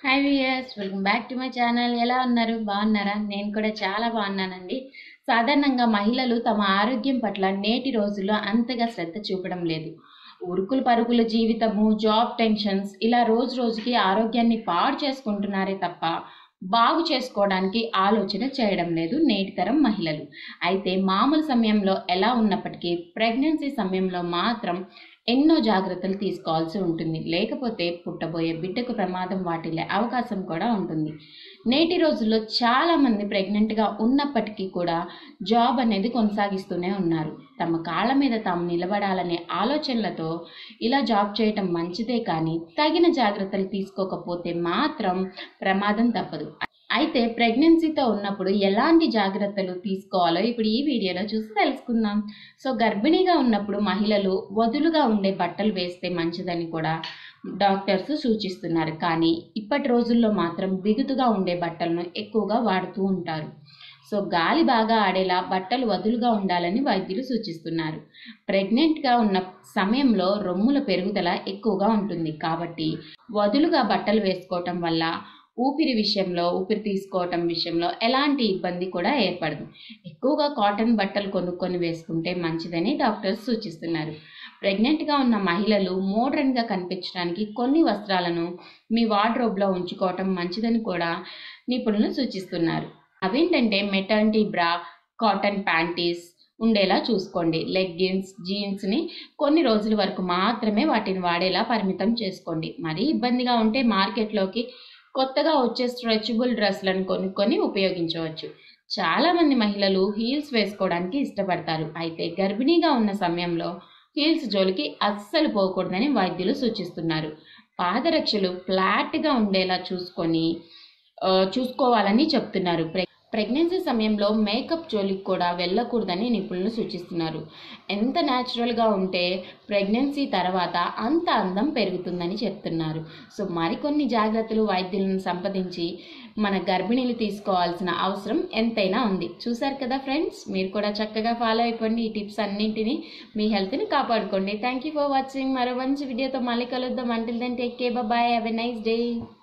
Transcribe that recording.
hi viewers welcome back to my channel ఎలా ఉన్నారు బాగున్నారా నేను కూడా చాలా బాగున్నానండి సాధారణంగా మహిళలు తమ ఆరోగ్యం పట్ల నేటి రోజుల్లో అంతగా శ్రద్ధ చూపడం లేదు ఉరుకులు పరుగుల జీవితము జాబ్ టెన్షన్స్ ఇలా రోజు రోజుకి ఆరోగ్యాన్ని పాడు చేసుకుంటున్నారే తప్ప బాగు చేసుకోవడానికి ఆలోచన చేయడం లేదు నేటి తరం మహిళలు అయితే మామూలు సమయంలో ఎలా ఉన్నప్పటికీ ప్రెగ్నెన్సీ సమయంలో మాత్రం ఎన్నో జాగ్రత్తలు తీసుకోవాల్సి ఉంటుంది లేకపోతే పుట్టబోయే బిడ్డకు ప్రమాదం వాటిల్లే అవకాశం కూడా ఉంటుంది నేటి రోజుల్లో చాలామంది ప్రెగ్నెంట్గా ఉన్నప్పటికీ కూడా జాబ్ అనేది కొనసాగిస్తూనే ఉన్నారు తమ కాళ్ళ మీద తాము నిలబడాలనే ఆలోచనలతో ఇలా జాబ్ చేయటం మంచిదే కానీ తగిన జాగ్రత్తలు తీసుకోకపోతే మాత్రం ప్రమాదం తప్పదు అయితే ప్రెగ్నెన్సీతో ఉన్నప్పుడు ఎలాంటి జాగ్రత్తలు తీసుకోవాలో ఇప్పుడు ఈ వీడియోలో చూసి తెలుసుకుందాం సో గర్భిణీగా ఉన్నప్పుడు మహిళలు వదులుగా ఉండే బట్టలు వేస్తే మంచిదని కూడా డాక్టర్స్ సూచిస్తున్నారు కానీ ఇప్పటి రోజుల్లో మాత్రం బిగుతుగా ఉండే బట్టలను ఎక్కువగా వాడుతూ ఉంటారు సో గాలి బాగా ఆడేలా బట్టలు వదులుగా ఉండాలని వైద్యులు సూచిస్తున్నారు ప్రెగ్నెంట్గా ఉన్న సమయంలో రొమ్ముల పెరుగుదల ఎక్కువగా ఉంటుంది కాబట్టి వదులుగా బట్టలు వేసుకోవటం వల్ల ఊపిరి విషయంలో ఊపిరి తీసుకోవటం విషయంలో ఎలాంటి ఇబ్బంది కూడా ఏర్పడదు ఎక్కువగా కాటన్ బట్టలు కొనుక్కొని వేసుకుంటే మంచిదని డాక్టర్స్ సూచిస్తున్నారు ప్రెగ్నెంట్గా ఉన్న మహిళలు మోడ్రన్గా కనిపించడానికి కొన్ని వస్త్రాలను మీ వార్డ్రోబ్లో ఉంచుకోవటం మంచిదని కూడా నిపుణులు సూచిస్తున్నారు అవేంటంటే మెటర్నిటీ బ్రా కాటన్ ప్యాంటీస్ ఉండేలా చూసుకోండి లెగ్గిన్స్ జీన్స్ని కొన్ని రోజుల వరకు మాత్రమే వాటిని వాడేలా పరిమితం చేసుకోండి మరీ ఇబ్బందిగా ఉంటే మార్కెట్లోకి కొత్తగా వచ్చే స్ట్రెచబుల్ డ్రెస్లను కొనుక్కొని ఉపయోగించవచ్చు చాలామంది మహిళలు హీల్స్ వేసుకోవడానికి ఇష్టపడతారు అయితే గర్భిణీగా ఉన్న సమయంలో హీల్స్ జోలికి అస్సలు పోకూడదని వైద్యులు సూచిస్తున్నారు పాదరక్షలు ఫ్లాట్గా ఉండేలా చూసుకొని ఆ, చూసుకోవాలని చెప్తున్నారు ప్రె ప్రెగ్నెన్సీ సమయంలో మేకప్ జోలికి కూడా వెళ్ళకూడదని నిపుణులు సూచిస్తున్నారు ఎంత న్యాచురల్గా ఉంటే ప్రెగ్నెన్సీ తర్వాత అంత అందం పెరుగుతుందని చెప్తున్నారు సో మరికొన్ని జాగ్రత్తలు వైద్యులను సంప్రదించి మన గర్భిణీలు తీసుకోవాల్సిన అవసరం ఎంతైనా ఉంది చూసారు కదా ఫ్రెండ్స్ మీరు కూడా చక్కగా ఫాలో అయిపోండి ఈ టిప్స్ అన్నింటినీ మీ హెల్త్ని కాపాడుకోండి థ్యాంక్ యూ ఫర్ వాచింగ్ మరో మంచి వీడియోతో మళ్ళీ కలుద్దాం until then take care bye have a nice day